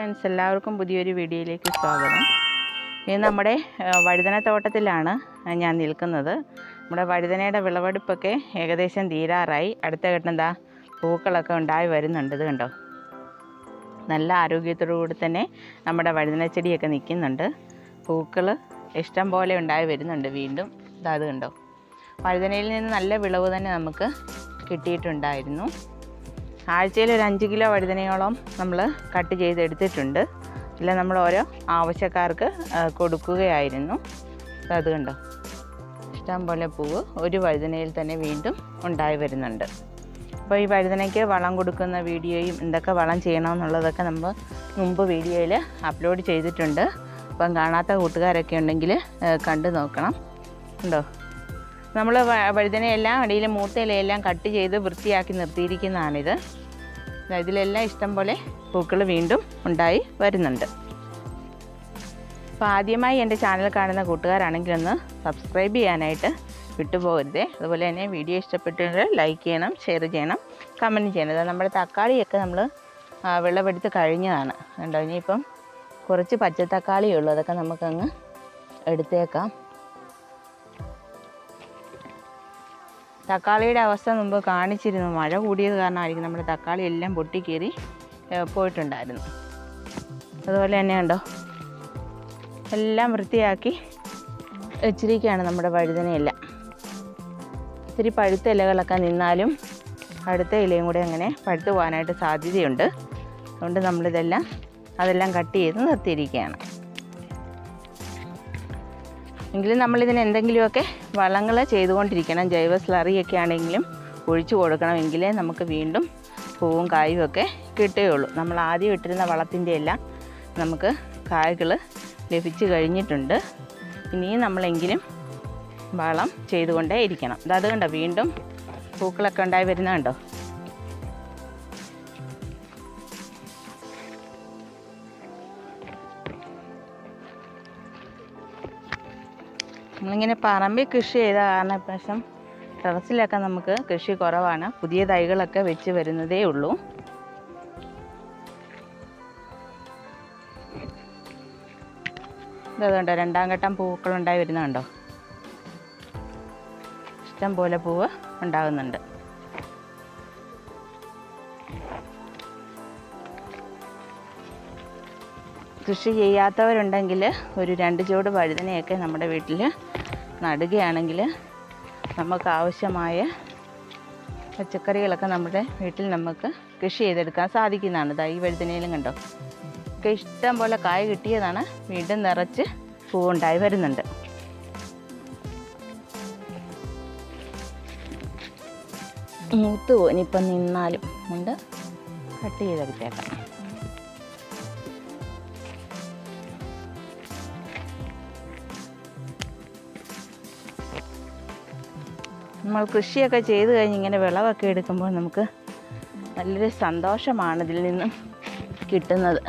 friends എല്ലാവർക്കും പുതിയൊരു വീഡിയോയിലേക്ക് സ്വാഗതം ഇത് നമ്മുടെ ആ, വഴുതന തോട്ടത്തിലാണ് ഞാൻ നിൽക്കുന്നത് നമ്മുടെ വഴുതനയുടെ വിളവെടുപ്പൊക്കെ ഏകദേശം തീരാറായി അടുത്ത ഘട്ടം എന്താ പൂക്കളൊക്കെ ഉണ്ടായി വരുന്നുണ്ട് ഇത് കണ്ടോ നല്ല ആരോഗ്യത്തോടു കൂടി തന്നെ നമ്മുടെ വഴുതന ചെടിയൊക്കെ നിൽക്കുന്നുണ്ട് പൂക്കൾ ഇഷ്ടം പോലെ ഉണ്ടായി വരുന്നുണ്ട് വീണ്ടും ഇതാ അത് കണ്ടോ വഴുതനയിൽ നിന്ന് നല്ല വിളവ് തന്നെ നമുക്ക് കിട്ടിയിട്ടുണ്ടായിരുന്നു ആഴ്ചയിൽ ഒരു അഞ്ച് കിലോ വഴുതനയോളം നമ്മൾ കട്ട് ചെയ്തെടുത്തിട്ടുണ്ട് ഇല്ല നമ്മൾ ഓരോ ആവശ്യക്കാർക്ക് ആ, കൊടുക്കുകയായിരുന്നു അത് കണ്ടോ ഇഷ്ടം പോലെ പൂവ് ഒരു വഴുതനയിൽ തന്നെ വീണ്ടും ഉണ്ടായി വരുന്നുണ്ട് അപ്പോൾ ഈ വഴുതനയ്ക്ക് വളം കൊടുക്കുന്ന വീഡിയോയും എന്തൊക്കെ വളം ചെയ്യണമെന്നുള്ളതൊക്കെ നമ്മൾ മുമ്പ് വീഡിയോയിൽ അപ്ലോഡ് ചെയ്തിട്ടുണ്ട് അപ്പം കാണാത്ത കൂട്ടുകാരൊക്കെ ഉണ്ടെങ്കിൽ ആ, കണ്ടു നോക്കണം ഉണ്ടോ നമ്മൾ വഴുതനയെല്ലാം അടിയിൽ മൂത്ത ഇലയെല്ലാം കട്ട് ചെയ്ത് വൃത്തിയാക്കി നിർത്തിയിരിക്കുന്നതാണിത് ദാ ഇതിലെല്ലാം ഇഷ്ടം പോലെ പൂക്കൾ വീണ്ടും ഉണ്ടായി വരുന്നുണ്ട് അപ്പോൾ ആദ്യമായി എൻ്റെ ചാനൽ കാണുന്ന കൂട്ടുകാരാണെങ്കിൽ ഒന്ന് സബ്സ്ക്രൈബ് ചെയ്യാനായിട്ട് വിട്ടുപോകരുതേ അതുപോലെ തന്നെ വീഡിയോ ഇഷ്ടപ്പെട്ടെങ്കിൽ ലൈക്ക് ചെയ്യണം ഷെയർ ചെയ്യണം കമൻറ്റ് ചെയ്യണം ഇത് നമ്മുടെ തക്കാളിയൊക്കെ നമ്മൾ വെള്ളമെടുത്ത് കഴിഞ്ഞതാണ് കണ്ടോ ഇനിയിപ്പം കുറച്ച് പച്ചത്തക്കാളിയേ ഉള്ളൂ അതൊക്കെ നമുക്കങ്ങ് എടുത്തേക്കാം തക്കാളിയുടെ അവസ്ഥ മുമ്പ് കാണിച്ചിരുന്നു മഴ കൂടിയത് കാരണമായിരിക്കും നമ്മുടെ തക്കാളി എല്ലാം പൊട്ടിക്കീറി ഏഹ്, പോയിട്ടുണ്ടായിരുന്നു അതുപോലെ തന്നെ ഉണ്ടോ എല്ലാം വൃത്തിയാക്കി വെച്ചിരിക്കുകയാണ് നമ്മുടെ വഴുതനയെല്ലാം ഇത്തിരി പഴുത്ത ഇലകളൊക്കെ നിന്നാലും അടുത്ത ഇലയും കൂടെ അങ്ങനെ പഴുത്തു പോകാനായിട്ട് സാധ്യതയുണ്ട് അതുകൊണ്ട് നമ്മളിതെല്ലാം അതെല്ലാം കട്ട് ചെയ്ത് നിർത്തിയിരിക്കുകയാണ് എങ്കിലും നമ്മളിതിന് എന്തെങ്കിലുമൊക്കെ വളങ്ങൾ ചെയ്തുകൊണ്ടിരിക്കണം ജൈവ സ്ലറിയൊക്കെ ആണെങ്കിലും ഒഴിച്ചു കൊടുക്കണം എങ്കിലേ നമുക്ക് വീണ്ടും പൂവും കായും ഒക്കെ കിട്ടുകയുള്ളൂ നമ്മൾ ആദ്യം ഇട്ടിരുന്ന വളത്തിൻ്റെ എല്ലാം നമുക്ക് കായ്കൾ ലഭിച്ചു കഴിഞ്ഞിട്ടുണ്ട് ഇനിയും നമ്മളെങ്കിലും വളം ചെയ്തുകൊണ്ടേ ഇരിക്കണം ഇത് അത് കണ്ടോ വീണ്ടും പൂക്കളൊക്കെ ഉണ്ടായി വരുന്നത് കണ്ടോ നമ്മളിങ്ങനെ പറമ്പിൽ കൃഷി ചെയ്ത കാരണം ഇപ്രാവശ്യം ടെറസിലൊക്കെ നമുക്ക് കൃഷി കുറവാണ് പുതിയ തൈകളൊക്കെ വെച്ച് വരുന്നതേ ഉള്ളൂ ഇതുണ്ടോ രണ്ടാം ഘട്ടം പൂക്കളുണ്ടായി വരുന്നുണ്ടോ ഇഷ്ടം പോലെ പൂവ് ഉണ്ടാകുന്നുണ്ട് കൃഷി ചെയ്യാത്തവരുണ്ടെങ്കിൽ ഒരു രണ്ട് ചുവട് വഴുതനയൊക്കെ നമ്മുടെ വീട്ടിൽ നടുകയാണെങ്കിൽ നമുക്ക് ആവശ്യമായ പച്ചക്കറികളൊക്കെ നമ്മുടെ വീട്ടിൽ നമുക്ക് കൃഷി ചെയ്തെടുക്കാൻ സാധിക്കുന്നതാണ് ദാ ഈ വഴുതനയിലും കണ്ടോ ഒക്കെ ഇഷ്ടം പോലെ കായ കിട്ടിയതാണ് വീണ്ടും നിറച്ച് പൂവുണ്ടായി വരുന്നുണ്ട് മൂത്ത് പോനിപ്പം നിന്നാലും കൊണ്ട് കട്ട് ചെയ്തെടുത്തേക്കാം നമ്മൾ കൃഷിയൊക്കെ ചെയ്ത് കഴിഞ്ഞ് ഇങ്ങനെ വിളവൊക്കെ എടുക്കുമ്പോൾ നമുക്ക് നല്ലൊരു സന്തോഷമാണ് ഇതിൽ നിന്നും കിട്ടുന്നത്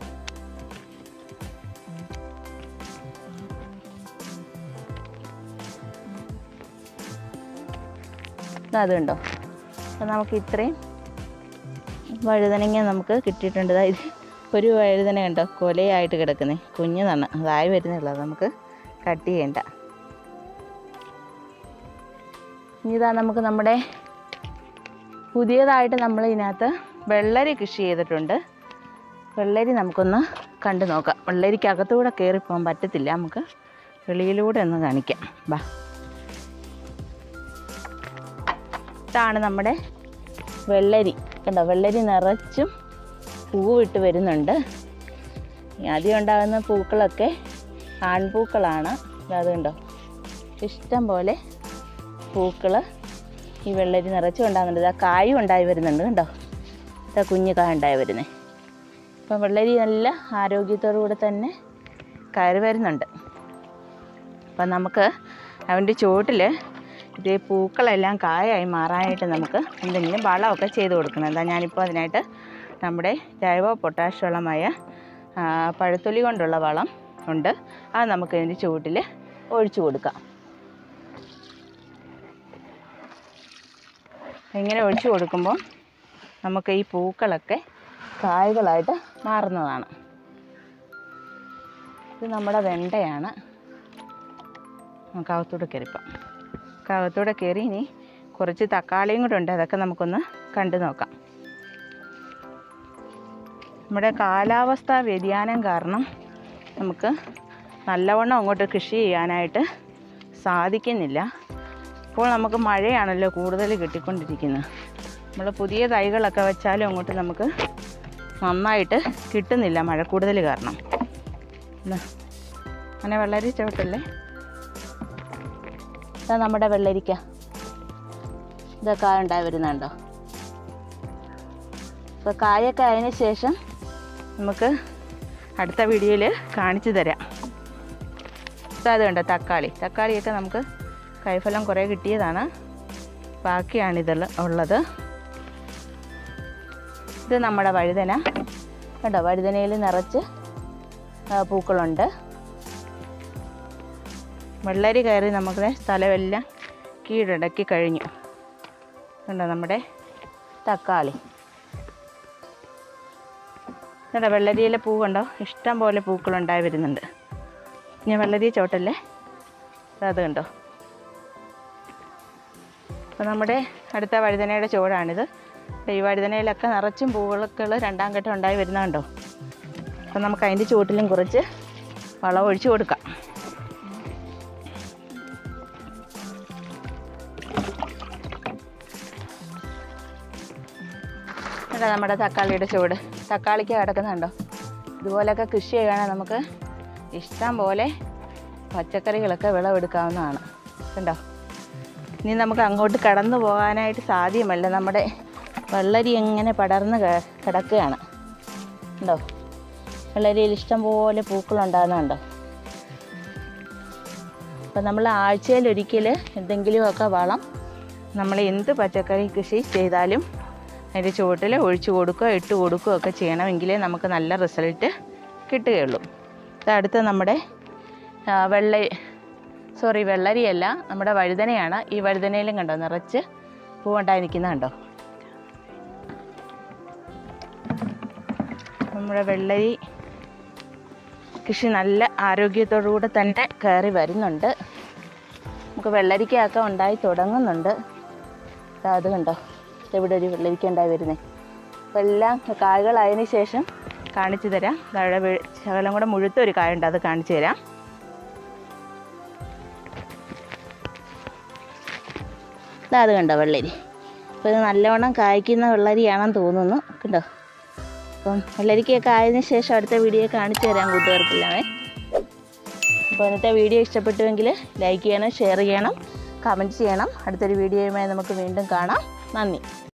അതുണ്ടോ അപ്പം നമുക്ക് ഇത്രയും വഴുതനങ്ങ നമുക്ക് കിട്ടിയിട്ടുണ്ട് ദാ ഇത് ഒരു വഴുതന കണ്ടോ കൊലയായിട്ട് കിടക്കുന്നേ കുഞ്ഞതാണ് അതായി വരുന്നുള്ളൂ അത് നമുക്ക് കട്ട് ചെയ്യണ്ട ഇനി ഇതാ നമുക്ക് നമ്മുടെ പുതിയതായിട്ട് നമ്മൾ ഇതിനകത്ത് വെള്ളരി കൃഷി ചെയ്തിട്ടുണ്ട് വെള്ളരി നമുക്കൊന്ന് കണ്ടു നോക്കാം വെള്ളരിക്കകത്തൂടെ കയറി പോകാൻ പറ്റത്തില്ല നമുക്ക് വെളിയിലൂടെ ഒന്ന് കാണിക്കാം ബാ ഇതാണ് നമ്മുടെ വെള്ളരി കണ്ടോ വെള്ളരി നിറച്ചും പൂവിട്ട് വരുന്നുണ്ട് ഈ ആദ്യം ഉണ്ടാകുന്ന പൂക്കളൊക്കെ ആൺപൂക്കളാണ് ദാ അത് കണ്ടോ ഇഷ്ടം പോലെ പൂക്കൾ ഈ വെള്ളരി നിറച്ചും ഉണ്ടാകുന്നുണ്ട് ഇതാ കായും ഉണ്ടായി വരുന്നുണ്ട് കണ്ടോ ഇതാ കുഞ്ഞു കായ ഉണ്ടായി വരുന്നേ അപ്പം വെള്ളരി നല്ല ആരോഗ്യത്തോടു കൂടെ തന്നെ കയറി വരുന്നുണ്ട് അപ്പം നമുക്ക് അവൻ്റെ ചുവട്ടിൽ ഇതേ പൂക്കളെല്ലാം കായായി മാറാനായിട്ട് നമുക്ക് എന്തെങ്കിലും വളമൊക്കെ ചെയ്ത് കൊടുക്കണം എന്താ ഞാനിപ്പോൾ അതിനായിട്ട് നമ്മുടെ ജൈവ പൊട്ടാഷ് വളമായ ആ, പഴത്തൊലി കൊണ്ടുള്ള വളം ഉണ്ട് അത് നമുക്ക് ഇതിൻ്റെ ചുവട്ടിൽ ഒഴിച്ചു കൊടുക്കാം ഇങ്ങനെ ഒഴിച്ചു കൊടുക്കുമ്പോൾ നമുക്ക് ഈ പൂക്കളൊക്കെ കായ്കളായിട്ട് മാറുന്നതാണ് ഇത് നമ്മുടെ വെണ്ടയാണ് നമുക്ക് അകത്തൂടെ കയറിപ്പം അകത്തൂടെ കയറി ഇനി കുറച്ച് തക്കാളിയും കൂടെ ഉണ്ട് അതൊക്കെ നമുക്കൊന്ന് കണ്ടു നോക്കാം നമ്മുടെ കാലാവസ്ഥാ വ്യതിയാനം കാരണം നമുക്ക് നല്ലവണ്ണം അങ്ങോട്ട് കൃഷി ചെയ്യാനായിട്ട് സാധിക്കുന്നില്ല ഇപ്പോൾ നമുക്ക് മഴയാണല്ലോ കൂടുതൽ കിട്ടിക്കൊണ്ടിരിക്കുന്നത് നമ്മൾ പുതിയ തൈകളൊക്കെ വെച്ചാലും അങ്ങോട്ട് നമുക്ക് നന്നായിട്ട് കിട്ടുന്നില്ല മഴ കൂടുതൽ കാരണം ഇതാ, അങ്ങനെ വെള്ളരി ചവിട്ടല്ലേ ഇതാ നമ്മുടെ വെള്ളരിക്ക ഇതൊക്കെ ഉണ്ടായി വരുന്നുണ്ടോ അപ്പോൾ കായൊക്കെ ആയതിനു ശേഷം നമുക്ക് അടുത്ത വീഡിയോയിൽ കാണിച്ചു തരാം ഇപ്പം അത് കണ്ടോ തക്കാളി തക്കാളിയൊക്കെ നമുക്ക് കൈഫലം കുറേ കിട്ടിയതാണ് ബാക്കിയാണ് ഇതിൽ ഉള്ളത് ഇത് നമ്മുടെ വഴുതന കണ്ടോ വഴുതനയിൽ നിറച്ച് ആ, പൂക്കളുണ്ട് വെള്ളരി കയറി നമുക്ക് സ്ഥലമെല്ലാം കീഴടക്കി കഴിഞ്ഞു കണ്ടോ നമ്മുടെ തക്കാളി കണ്ടോ വെള്ളരിയിലെ പൂ കണ്ടോ ഇഷ്ടം പോലെ പൂക്കളുണ്ടായി വരുന്നുണ്ട് ഞാൻ വെള്ളരി ചോട്ടല്ലേ അത് കണ്ടോ അപ്പോൾ നമ്മുടെ അടുത്ത വഴുതനയുടെ ചുവടാണിത് ഈ വഴുതനയിലൊക്കെ നിറച്ചും പൂക്കൾ രണ്ടാം ഘട്ടം ഉണ്ടായി വരുന്നുണ്ടോ അപ്പോൾ നമുക്ക് അതിൻ്റെ ചുവട്ടിലും കുറച്ച് വളം ഒഴിച്ചു കൊടുക്കാം കണ്ടോ നമ്മുടെ തക്കാളിയുടെ ചുവട് തക്കാളിക്ക് കിടക്കുന്നുണ്ടോ ഇതുപോലെയൊക്കെ കൃഷി ചെയ്യുകയാണെങ്കിൽ നമുക്ക് ഇഷ്ടം പോലെ പച്ചക്കറികളൊക്കെ വിളവെടുക്കാവുന്നതാണ് കണ്ടോ ഇനി നമുക്ക് അങ്ങോട്ട് കടന്നു പോകാനായിട്ട് സാധ്യമല്ല നമ്മുടെ വെള്ളരി എങ്ങനെ പടർന്ന് ക- കിടക്കുകയാണ് ഉണ്ടോ വെള്ളരിയിൽ ഇഷ്ടം പോലെ പൂക്കളുണ്ടാകുന്നുണ്ടോ അപ്പം നമ്മൾ ആഴ്ചയിൽ ഒരിക്കൽ എന്തെങ്കിലുമൊക്കെ വളം നമ്മൾ എന്ത് പച്ചക്കറി കൃഷി ചെയ്താലും അതിൻ്റെ ചുവട്ടിൽ ഒഴിച്ചു കൊടുക്കുകയോ ഇട്ട് കൊടുക്കുകയോ ഒക്കെ ചെയ്യണമെങ്കിലേ നമുക്ക് നല്ല റിസൾട്ട് കിട്ടുകയുള്ളൂ ഇത് അടുത്ത് നമ്മുടെ ആ, വെള്ള സോറി വെള്ളരിയല്ല നമ്മുടെ വഴുതനയാണ് ഈ വഴുതനയിലും കണ്ടോ നിറച്ച് പൂവുണ്ടായി നിൽക്കുന്ന കണ്ടോ നമ്മുടെ വെള്ളരി കൃഷി നല്ല ആരോഗ്യത്തോടുകൂടെ തന്നെ കയറി വരുന്നുണ്ട് നമുക്ക് വെള്ളരിക്കയൊക്കെ ഉണ്ടായി തുടങ്ങുന്നുണ്ട് ദാ അത് കണ്ടോ ദേ ഇവിടെ ഒരു വെള്ളരിക്ക ഉണ്ടായി വരുന്നേ അപ്പോൾ എല്ലാം കായകളായതിന് ശേഷം കാണിച്ചു തരാം ദാ ഇവിടെ വെ- ശകലം കൂടെ മുഴുത്ത ഒരു കായുണ്ട് അത് കാണിച്ചു തരാം ദാ അത് കണ്ടോ വെള്ളരി അപ്പോൾ ഇത് നല്ലവണ്ണം കായ്ക്കുന്ന വെള്ളരിയാണെന്ന് തോന്നുന്നു കണ്ടോ അപ്പം വെള്ളരിക്കയൊക്കെ ആയതിനു ശേഷം അടുത്ത വീഡിയോ കാണിച്ചു തരാം കൂട്ടുകാർക്കെല്ലാമേ അപ്പോൾ ഇന്നത്തെ വീഡിയോ ഇഷ്ടപ്പെട്ടുവെങ്കിൽ ലൈക്ക് ചെയ്യണം ഷെയർ ചെയ്യണം കമൻറ്റ് ചെയ്യണം അടുത്തൊരു വീഡിയോയുമായി നമുക്ക് വീണ്ടും കാണാം നന്ദി